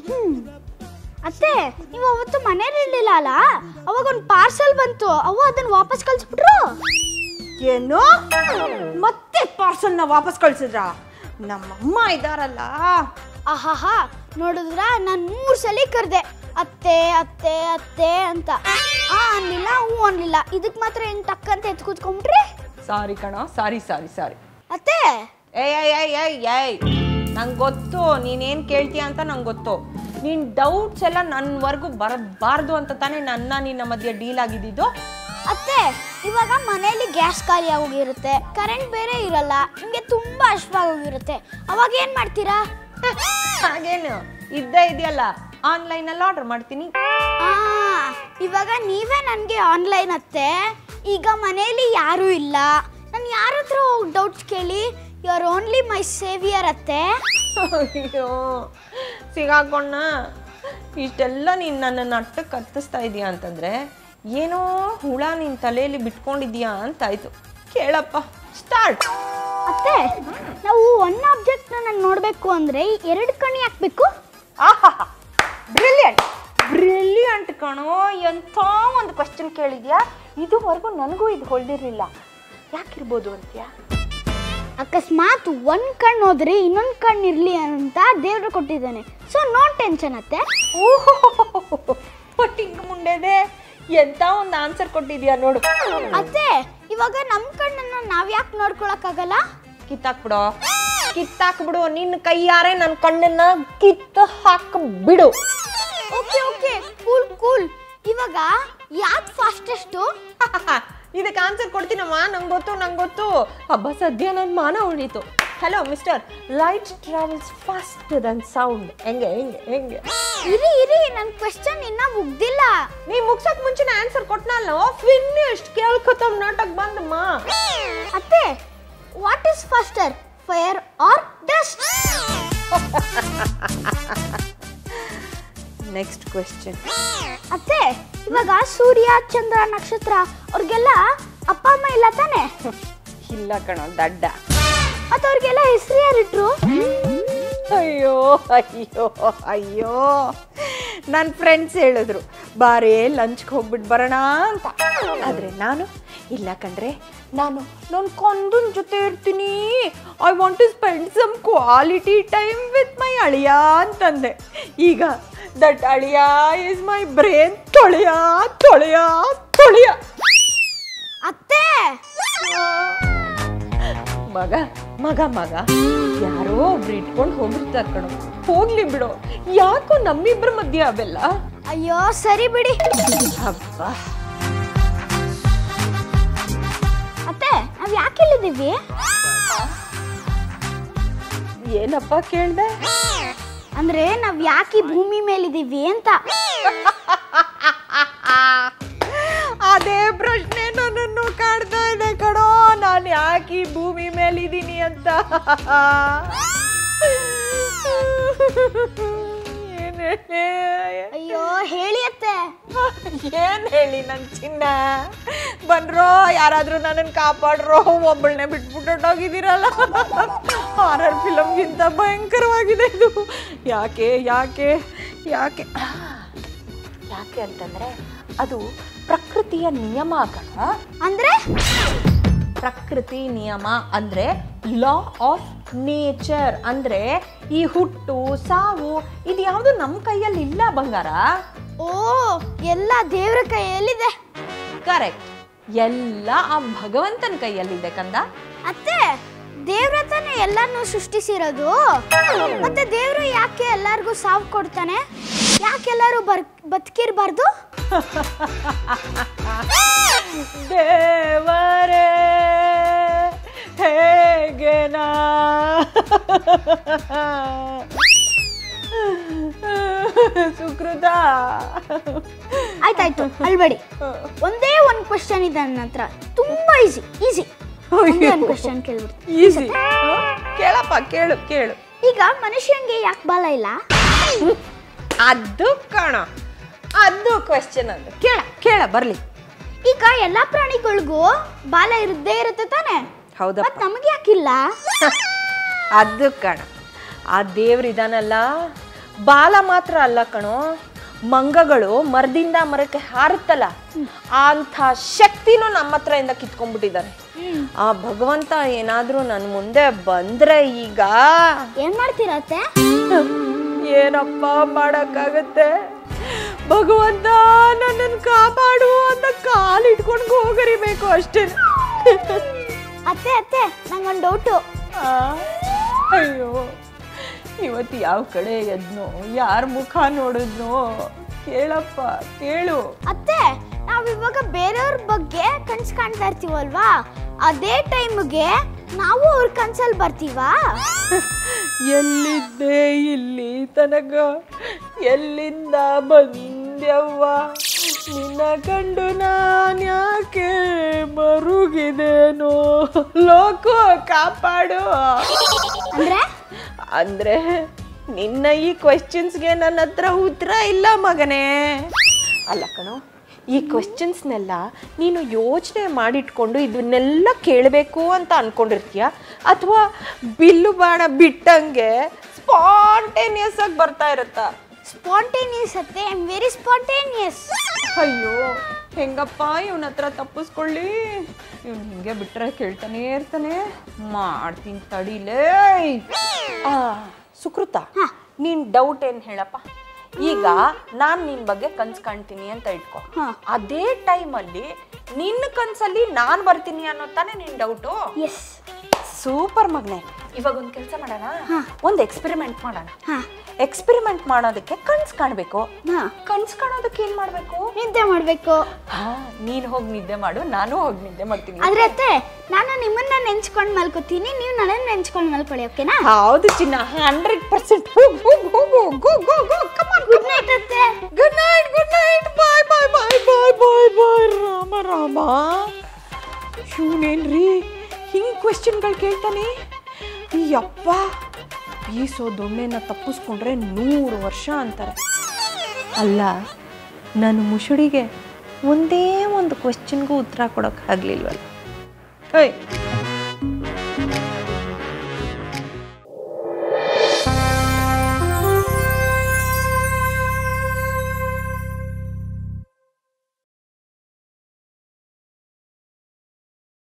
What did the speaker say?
ಅತ್ತೆ ನೀವು ಅವತ್ತು ಮನೇಲಿ ಇರ್ಲಿಲ್ಲ ಅಲ್ಲ ಅವಾಗ ಒಂದು ಪಾರ್ಸಲ್ ಬಂತು ಅವು ಅದನ್ನ ವಾಪಸ್ ಕಳ್ಸ್ಬಿಟ್ರು ಏನು ಮತ್ತೆ ಪಾರ್ಸಲ್ನ ವಾಪಸ್ ಕಳ್ಸಿದ್ರ ನಮ್ಮಮ್ಮ ಇದಾರಲ್ಲ ಆಹಾಹಾ ನೋಡಿದ್ರ ನಾನು ಮೂರು ಸಲ ಕರೆದೆ ಅತ್ತೆ ಅತ್ತೆ ಅತ್ತೆ ಅಂತ ಆ ಅನ್ಲಿಲ್ಲ ಹ್ಞೂ ಅನ್ಲಿಲ್ಲ ಇದಕ್ಕೆ ಮಾತ್ರ ಹೆಂಗ್ ಟಕ್ಕಂತ ಎತ್ ಕೂತ್ಕೊಂಡ್ಬಿಟ್ರಿ ಸಾರಿ ಕಣ ಸಾರಿ ಸಾರಿ ಸಾರಿ ಅತ್ತೆ ಏಯ್ ಏಯ್ ಏಯ್ ಏಯ್ ಏಯ್ ನಂಗೆ ಗೊತ್ತು ನೀನೇನು ಕೇಳ್ತೀಯ ಅಂತ ನಂಗೆ ಗೊತ್ತು ನಿನ್ನ ಡೌಟ್ಸ್ ಎಲ್ಲ ನನ್ನವರೆಗೂ ಬರಬಾರ್ದು ಅಂತ ತಾನೇ ನನ್ನ ನಿನ್ನ ಮಧ್ಯೆ ಡೀಲ್ ಆಗಿದ್ದಿದ್ದು ಅತ್ತೆ ಇವಾಗ ಮನೆಯಲ್ಲಿ ಗ್ಯಾಸ್ ಖಾಲಿ ಆಗೋಗಿರುತ್ತೆ ಕರೆಂಟ್ ಬೇರೆ ಇರಲ್ಲ ನಿಮಗೆ ತುಂಬಾ ಅಶ್ವಾಗೋಗಿರುತ್ತೆ ಅವಾಗ ಏನ್ ಮಾಡ್ತೀರಾ ಹಾಗೇನು ಇದ್ದೇ ಇದೆಯಲ್ಲ ಆನ್ಲೈನಲ್ಲಿ ಆರ್ಡರ್ ಮಾಡ್ತೀನಿ ಆ ಇವಾಗ ನೀವೇ ನನಗೆ ಆನ್ಲೈನ್ ಅತ್ತೆ ಈಗ ಮನೆಯಲ್ಲಿ ಯಾರೂ ಇಲ್ಲ ನಾನು ಯಾರ ಹತ್ರ ಹೋಗಿ ಡೌಟ್ಸ್ ಕೇಳಿ you are only my saviour ಅತ್ತೆ ಅಯ್ಯೋ ಸಿಗಾಕೊಂಡ ಇಷ್ಟೆಲ್ಲ ನೀನು ನನ್ನನ್ನು ಅಟ್ಟಕ್ಕೆ ಕತ್ತಿಸ್ತಾ ಇದೀಯಾ ಅಂತಂದ್ರೆ ಏನೋ ಹುಳ ನಿನ್ನ ತಲೆಯಲ್ಲಿ ಬಿಟ್ಕೊಂಡಿದ್ಯಾ ಅಂತಾಯ್ತು ಕೇಳಪ್ಪ ಸ್ಟಾರ್ಟ್ ಅತ್ತೆ ನಾವು ಒನ್ ಆಬ್ಜೆಕ್ಟ್ನ ನಾನು ನೋಡಬೇಕು ಅಂದರೆ ಎರಡು ಕಣ್ಣು ಹಾಕ್ಬೇಕು ಆಹಾ ಬ್ರಿಲಿಯಂಟ್ ಬ್ರಿಲಿಯಂಟ್ ಕಣೋ ಎಂಥ ಒಂದು ಕ್ವಶನ್ ಕೇಳಿದ್ಯಾ ಇದುವರೆಗೂ ನನಗೂ ಇದು ಹೊಳ್ದಿರ್ಲಿಲ್ಲ ಯಾಕಿರ್ಬೋದು ಅಂತ್ಯಾ ಅಕಸ್ಮಾತ್ ಒಂದು ಕಣ್ಣು ಹೋದ್ರೆ ಇನ್ನೊಂದು ಕಣ್ಣು ಇರಲಿ ಅಂತ ದೇವ್ರು ಕೊಟ್ಟಿದ್ದಾನೆ ಸೊ ನೋ ಟೆನ್ಷನ್ ಅತ್ತೆ ಹಿಂಗ್ ಮುಂಡೆದೆ ಎಂತ ಒಂದು ಆನ್ಸರ್ ಕೊಟ್ಟಿದ್ಯಾ ನೋಡು ಅತ್ತೆ ಇವಾಗ ನಮ್ಮ ಕಣ್ಣನ್ನು ನಾವು ಯಾಕೆ ನೋಡ್ಕೊಳಕ್ಕಾಗಲ್ಲ ಕಿತ್ತಾಕ್ಬಿಡು ಕಿತ್ತಾಕ್ಬಿಡು ನಿನ್ನ ಕೈಯಾರೆ ನನ್ನ ಕಣ್ಣನ್ನ ಕಿತ್ತು ಹಾಕ್ಬಿಡು ಓಕೆ ಓಕೆ ಕೂಲ್ ಕೂಲ್ ಇವಾಗ ಯಾವ್ದು ಫಾಸ್ಟೆಸ್ಟು ಇದಕ್ಕೆ ಆನ್ಸರ್ ಕೊಡ್ತೀನಮ್ಮ ನಂಗೆ ಗೊತ್ತು ನಂಗೆ ಗೊತ್ತು ಹಬ್ಬ ಸದ್ಯ ನನ್ನ ಮಾನ ಉಳಿತು hello mister light travels fast than sound ಹೆಂಗೆ ಹೆಂಗೆ ಹೆಂಗೆ ಇರಿ ಇರಿ ನನ್ನ ಕ್ವೆಶ್ಚನ್ ಇನ್ನ ಮುಗ್ದಿಲ್ಲ ನೀ ಮುಗ್ಸಕ್ ಮುಂಚೆನೆ ಆನ್ಸರ್ ಕೊಟ್ನಲ್ಲ ಫಿನಿಶ್ಡ್ ಕೇಳ್ಕೊತಮ್ ನಾಟಕ್ ಬಂದಮ್ಮ ಅತ್ತೆ what is faster fire or dust next question ಅತ್ತೆ ಇವಾಗ ಸೂರ್ಯ ಚಂದ್ರ ನಕ್ಷತ್ರ ಅವ್ರಿಗೆಲ್ಲ ಅಪ್ಪ ಅಮ್ಮ ಇಲ್ಲ ತಾನೆ ಇಲ್ಲ ಕಣ ದಡ್ಡ ಮತ್ತೆ ಅವ್ರಿಗೆಲ್ಲ ಹೆಸರು ಯಾರಿಟ್ರು ಅಯ್ಯೋ ಅಯ್ಯೋ ಅಯ್ಯೋ ನನ್ನ ಫ್ರೆಂಡ್ಸ್ ಹೇಳಿದ್ರು ಬಾರೇ ಲಂಚ್ಗೆ ಹೋಗ್ಬಿಟ್ಟು ಬರೋಣ ಅಂತ ಆದರೆ ನಾನು ಇಲ್ಲ ಕಣ್ರೆ ನಾನು ನನ್ನ ಕೊಂದನ್ ಜೊತೆ ಇರ್ತೀನಿ I want to spend some quality time with my ಅಳಿಯ ಅಂತಂದೆ ಈಗ ದಟ್ ಅಳಿಯ ಇಸ್ ಮೈ ಬ್ರೇನ್ ತೊಳೆಯ ತೊಳೆಯ ತೊಳೆಯ ಅತ್ತೆ ಮಗ ಮಗ ಮಗ ಯಾರೋ ಒಬ್ರು ಇಟ್ಕೊಂಡು ಹೋಗಿರ್ತಾರೆ ಕಣೋ ಹೋಗ್ಲಿ ಬಿಡು ಯಾಕೋ ನಮ್ಮಿಬ್ರ ಮಧ್ಯೆ ಅವೆಲ್ಲ ಅಯ್ಯೋ ಸರಿ ಬಿಡಿ ಹಬ್ಬ ಅತ್ತೆ ನಾವ್ ಯಾಕೆ ಇಲ್ಲಿದ್ದೀವಿ ಏನಪ್ಪ ಕೇಳ್ದೆ ಅಂದ್ರೆ ನಾವ್ ಯಾಕೆ ಈ ಭೂಮಿ ಮೇಲಿದ್ದೀವಿ ಅಂತ ಅದೇ ಪ್ರಶ್ನೆ ನನ್ನನ್ನು ಕಾಡ್ತಾ ಇದೆ ಕಣೋ ನಾನು ಯಾಕೆ ಈ ಭೂಮಿ ಮೇಲಿದ್ದೀನಿ ಅಂತ ಏನ್ ಹೇಳಿ ಅಯ್ಯೋ ಹೇಳಿ ಅತ್ತೆ ಏನ್ ಹೇಳಿ ನನ್ ಚಿನ್ನ ಬನ್ರೋ ಯಾರಾದ್ರೂ ನನ್ನನ್ನು ಕಾಪಾಡ್ರೋ ಒಬ್ಬಳನ್ನೇ ಬಿಟ್ಬಿಟ್ಟು ಹೋಗಿದ್ದೀರಲ್ಲ ಹಾರರ್ ಫಿಲಮ್ಗಿಂತ ಭಯಂಕರವಾಗಿದೆ ಇದು ಯಾಕೆ ಯಾಕೆ ಯಾಕೆ ಯಾಕೆ ಅಂತಂದ್ರೆ ಅದು ಪ್ರಕೃತಿಯ ನಿಯಮ ಕಣ ಅಂದ್ರೆ ಪ್ರಕೃತಿ ನಿಯಮ ಅಂದ್ರೆ ಲಾ ಆಫ್ ನೇಚರ್ ಅಂದ್ರೆ ಈ ಹುಟ್ಟು ಸಾವು ಇದು ಯಾವುದು ನಮ್ಮ ಕೈಯಲ್ಲಿ ಇಲ್ಲ ಬಂಗಾರ ಓ ಎಲ್ಲ ದೇವ್ರ ಕೈಯಲ್ಲಿದೆ ಕರೆಕ್ಟ್ ಎಲ್ಲ ಆ ಭಗವಂತನ ಕೈಯಲ್ಲಿದೆ ಕಂದ ಅತ್ತೆ ದೇವ್ರ ತಾನೇ ಎಲ್ಲಾನು ಸೃಷ್ಟಿಸಿರೋದು ಮತ್ತೆ ದೇವ್ರು ಯಾಕೆ ಎಲ್ಲಾರ್ಗೂ ಸಾವು ಕೊಡ್ತಾನೆ ಯಾಕೆ ಎಲ್ಲರೂ ಬರ್ ಬದುಕಿರ್ಬಾರ್ದು ದೇವರೇ ಹೇಗೆ ನಾ ಸುಕೃತ ಆಯ್ತಾಯ್ತು ಅಲ್ಬೇಡಿ ಒಂದೇ ಒಂದು ಕ್ವಶನ್ ಇದೆ ನನ್ನ ಹತ್ರ ತುಂಬಾ ಈಸಿ ಈಸಿ ಒಂದೇ ಒಂದು ಕ್ವಶನ್ ಕೇಳ್ಬಿಡ್ತೀನಿ ಈಸಿ ಕೇಳಪ್ಪ ಕೇಳು ಕೇಳು ಈಗ ಮನುಷ್ಯಂಗೆ ಯಾಕೆ ಬಾಲ ಇಲ್ಲ ಅದು ಕಣ ಅದು ಕ್ವೆಶ್ಚನ್ ಅದು ಕೇಳ ಕೇಳ ಬರ್ಲಿ ಈಗ ಎಲ್ಲಾ ಪ್ರಾಣಿಗಳಿಗೂ ಬಾಲ ಇರದೇ ಇರುತ್ತೆ ತಾನೆ ಹೌದಪ್ಪ ಮತ್ ನಮಗೆ ಯಾಕಿಲ್ಲ ಅದು ಕಣ ಆ ದೇವ್ರು ಇದಾನಲ್ಲ ಬಾಲ ಮಾತ್ರ ಅಲ್ಲ ಕಣೋ ಮಂಗಗಳು ಮರದಿಂದ ಮರಕ್ಕೆ ಹಾರುತ್ತಲ್ಲ ಅಂಥ ಶಕ್ತಿನೂ ನಮ್ಮ ಹತ್ರ ಇಂದ ಕಿತ್ಕೊಂಡ್ಬಿಟ್ಟಿದ್ದಾನೆ ಆ ಭಗವಂತ ಏನಾದ್ರೂ ನನ್ನ ಮುಂದೆ ಬಂದ್ರೆ ಈಗ ಏನ್ ಮಾಡ್ತೀರತ್ತೆ ಏನಪ್ಪ ಮಾಡಕ್ಕಾಗತ್ತೆ ಭಗವಂತ ನನ್ನನ್ನು ಕಾಪಾಡು ಅಂತ ಕಾಲು ಇಟ್ಕೊಂಡು ಹೋಗರಿಬೇಕು ಅಷ್ಟೇ ಅತ್ತೆ ಅತ್ತೆ ನಂಗೊಂದು ಡೌಟು ಅಯ್ಯೋ ಇವತ್ತು ಯಾವ ಕಡೆ ಎದ್ನೋ ಯಾರ ಮುಖ ನೋಡಿದ್ನೋ ಕೇಳಪ್ಪ ಕೇಳು ಅತ್ತೆ ನಾವ್ ಇವಾಗ ಬೇರೆಯವ್ರ ಬಗ್ಗೆ ಕನ್ಸ್ ಕಾಣ್ತಾ ಇರ್ತೀವಲ್ವಾ ಅದೇ ಟೈಮ್ಗೆ ನಾವು ಅವ್ರ ಕನ್ಸಲ್ಲಿ ಬರ್ತೀವಾ ಎಲ್ಲಿದ್ದೆ ಇಲ್ಲಿ ತನಕ ಎಲ್ಲಿಂದ ಬಂದ್ಯವ್ವ ನಿನ್ನ ಕಂಡು ನಾನ್ಯಾಕೆ ಮರುಗಿದೇನೋ ಲೋಕ ಕಾಪಾಡು ಅಂದ್ರೆ ಅಂದ್ರೆ ನಿನ್ನ ಈ ಕ್ವೆಶ್ಚನ್ಸ್ಗೆ ನನ್ನ ಹತ್ರ ಉತ್ತರ ಇಲ್ಲ ಮಗನೇ ಅಲ್ಲ ಕಣೋ ಈ ಕ್ವೆಶ್ಚನ್ಸ್ನೆಲ್ಲ ನೀನು ಯೋಚನೆ ಮಾಡಿಟ್ಕೊಂಡು ಇದನ್ನೆಲ್ಲ ಕೇಳಬೇಕು ಅಂತ ಅನ್ಕೊಂಡಿರ್ತೀಯ ಅಥವಾ ಬಿಲ್ಲು ಬಾಣ ಬಿಟ್ಟಂಗೆ ಸ್ಪಾಂಟೇನಿಯಸ್ ಆಗಿ ಬರ್ತಾ ಇರುತ್ತಾ ಸ್ಪಾಂಟೇನಿಯಸ್ ಅತ್ತೆ ಐ ಆಮ್ ವೆರಿ ಸ್ಪಾಂಟೇನಿಯಸ್ ಅಯ್ಯೋ ಹೆಂಗಪ್ಪ ಇವನ ಹತ್ರ ತಪ್ಪಿಸ್ಕೊಳ್ಳಿ ಇವನು ಹಿಂಗೆ ಬಿಟ್ರೆ ಕೇಳ್ತಾನೆ ಇರ್ತಾನೆ ಮಾಡ್ತೀನಿ ತಡಿಲೇ ಆ, ಸುಕೃತ ನೀನ್ ಡೌಟ್ ಏನ್ ಹೇಳಪ್ಪ ಈಗ ನಾನ್ ನಿನ್ ಬಗ್ಗೆ ಕನ್ಸ್ ಕಾಣ್ತೀನಿ ಅಂತ ಇಟ್ಕೊ ಹಾ. ಅದೇ ಟೈಮಲ್ಲಿ ನಿನ್ನ ಕನ್ಸಲ್ಲಿ ನಾನ್ ಬರ್ತೀನಿ ಅನ್ನೋ ತಾನೇ ನಿನ್ ಡೌಟು ಎಸ್ ಸೂಪರ್ ಮಗ್ನೆ ಇವಾಗ ಒಂದ್ ಕೆಲಸ ಮಾಡೋಣ ಒಂದ್ ಎಕ್ಸ್ಪೆರಿಮೆಂಟ್ ಮಾಡೋಣ ಹಾ ಎಕ್ಸ್ಪೆರಿಮೆಂಟ್ ಮಾಡೋದಕ್ಕೆ ಕನ್ಸ್ ಕಾಣ್ಬೇಕು ಹಾ ಕನ್ಸ್ ಕಾಣೋದಕ್ಕೆ ಏನ್ ಮಾಡ್ಬೇಕು ನಿದ್ದೆ ಮಾಡ್ಬೇಕು ಹಾ ನೀನ್ ಹೋಗಿ ನಿದ್ದೆ ಮಾಡು ನಾನು ಹೋಗಿ ನಿದ್ದೆ ಮಾಡ್ತೀನಿ ಆದ್ರೆ ಅತ್ತೆ ನಾನು ನಿಮ್ಮನ್ನ ನೆನ್ಸ್ಕೊಂಡ್ ಮಲ್ಕೋತೀನಿ ನೀವು ನನ್ನನ್ನ ನೆನ್ಸ್ಕೊಂಡ್ ಮಲ್ಕೊಳ್ಳಿ ಓಕೆನಾ ಹೌದು ಚಿನ್ನ ಹಂಡ್ರೆಡ್ ಪರ್ಸೆಂಟ್ ಹೋಗು ಹೋಗು ಹೋಗು go go go come on good night ಅತ್ತೆ good night good night bye bye bye bye bye bye Rama Rama ಇವನೇನ್ರಿ ಹಿಂಗ್ ಕ್ವೆಶ್ಚನ್ಗಳು ಕೇಳ್ತಾನೆ ಈ ಅಪ್ಪ ಬೀಸೋ ದೊಣ್ಣೆನ ತಪ್ಪಿಸ್ಕೊಂಡ್ರೆ ನೂರು ವರ್ಷ ಅಂತಾರೆ ಅಲ್ಲ ನನ್ನ ಮುಸುಡಿಗೆ ಒಂದೇ ಒಂದು ಕ್ವೆಶ್ಚನ್ಗೂ ಉತ್ತರ ಕೊಡೋಕ್ಕಾಗಲಿಲ್ವಲ್ಲ ಏಯ್